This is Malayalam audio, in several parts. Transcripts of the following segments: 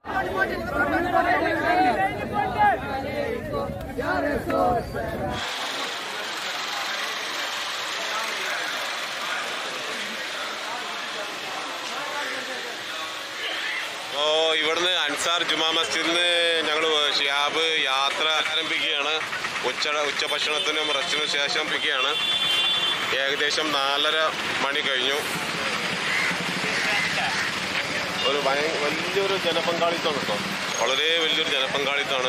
ഓ ഇവിടുന്ന് അൻസാർ ജുമാ മസ്ജിദിന് ഞങ്ങൾ ഷിയാബ് യാത്ര ആരംഭിക്കുകയാണ് ഉച്ച ഉച്ചഭക്ഷണത്തിനും റെസ്റ്റിനും ശേഷം ആരംഭിക്കുകയാണ് ഏകദേശം നാലര മണി കഴിഞ്ഞു ഒരു ഭയ വലിയൊരു ജനപങ്കാളിത്തമാണ് കേട്ടോ വളരെ വലിയൊരു ജനപങ്കാളിത്തമാണ്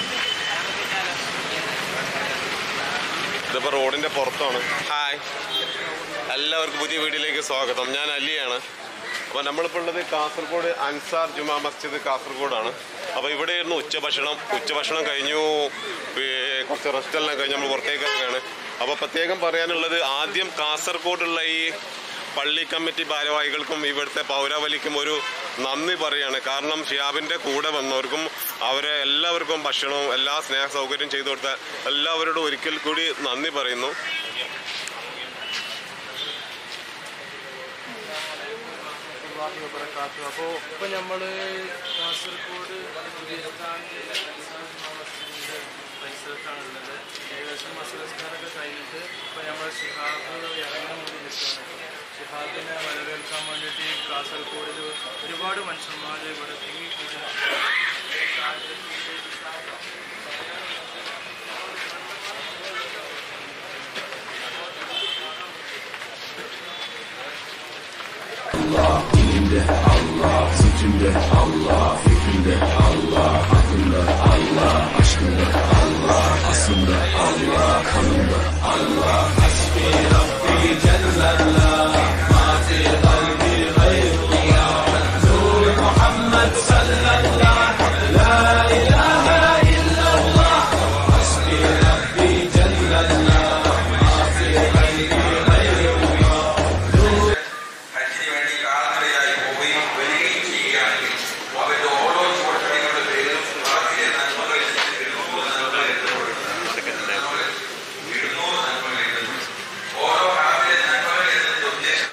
ഇതിപ്പോൾ റോഡിൻ്റെ പുറത്താണ് ഹായ് എല്ലാവർക്കും പുതിയ വീഡിയോയിലേക്ക് സ്വാഗതം ഞാൻ അലിയാണ് അപ്പോൾ നമ്മളിപ്പോൾ ഉള്ളത് കാസർഗോഡ് അൻസാർ ജുമാ മസ്ജിദ് കാസർഗോഡാണ് അപ്പോൾ ഇവിടെയായിരുന്നു ഉച്ചഭക്ഷണം ഉച്ചഭക്ഷണം കഴിഞ്ഞു പി- കുറച്ച് റെസ്റ്റ് എല്ലാം കഴിഞ്ഞ് നമ്മൾ പുറത്തേക്ക് ഇറങ്ങുകയാണ് അപ്പോൾ പ്രത്യേകം പറയാനുള്ളത് ആദ്യം കാസർഗോഡുള്ള ഈ പള്ളി കമ്മിറ്റി ഭാരവാഹികൾക്കും ഇവിടുത്തെ പൗരാവലിക്കും ഒരു നന്ദി പറയാണ് കാരണം ഷിയാബിൻ്റെ കൂടെ വന്നവർക്കും അവരെ എല്ലാവർക്കും ഭക്ഷണവും എല്ലാ സ്നേഹ സൗകര്യം ചെയ്തു കൊടുത്ത എല്ലാവരോടും ഒരിക്കൽ കൂടി നന്ദി പറയുന്നു അപ്പോൾ ഇപ്പോൾ നമ്മൾ കാസർഗോഡ് പുതിയസ്ഥാനിലെ പരിസരത്താണ് ഉള്ളത് ഏകദേശം മസലസ്കാരൊക്കെ കഴിഞ്ഞിട്ട് ഇപ്പോൾ നമ്മൾ ഷിഹാബ് ഇറങ്ങാൻ വേണ്ടി നിൽക്കുകയാണ് ഷിഹാബിനെ വരവേൽക്കാൻ വേണ്ടിയിട്ട് കാസർഗോഡിൽ ഒരുപാട് മനുഷ്യന്മാർ ഇവിടെ തിങ്ങിക്കൂടുന്നുണ്ട് ഹജ്ജിന് വേണ്ടി കാലങ്ങളായി പോവുകയും വരികയും ചെയ്യുകയാണെങ്കിൽ അവരുടെ ഓരോ ചുവട്ടടികളുടെ പേരിലും ബാക്കിലെ നന്മകളിൽ നിന്ന് എഴുന്നൂറ് നന്മകൾ എഴുതപ്പെടുന്നു എഴുന്നൂറ് നന്മകൾ എഴുതുന്നു ഓരോ ഹാമിലെ നന്മകൾ എഴുതുന്ന ഉദ്ദേശം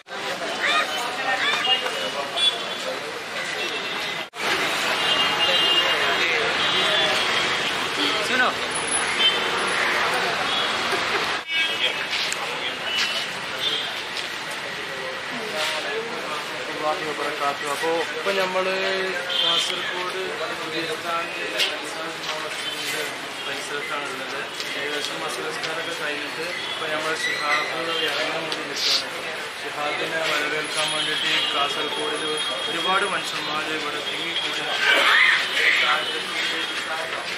അപ്പോൾ ഇപ്പോൾ നമ്മൾ കാസർഗോഡ് പുതിയസ്ഥാനിലെ മസ്ജിദിൻ്റെ പരിസരത്താണ് ഉള്ളത് ഏകദേശം മസലസ്കാരൊക്കെ കഴിഞ്ഞിട്ട് ഇപ്പോൾ നമ്മൾ ഷിഹാബ് ഇറങ്ങാൻ വേണ്ടി നിൽക്കുകയാണ് ഷിഹാബിനെ വരവേൽക്കാൻ വേണ്ടിയിട്ട് കാസർഗോഡിൽ ഒരുപാട് മനുഷ്യന്മാർ ഇവിടെ തിങ്ങിക്കൂടുന്നുണ്ട്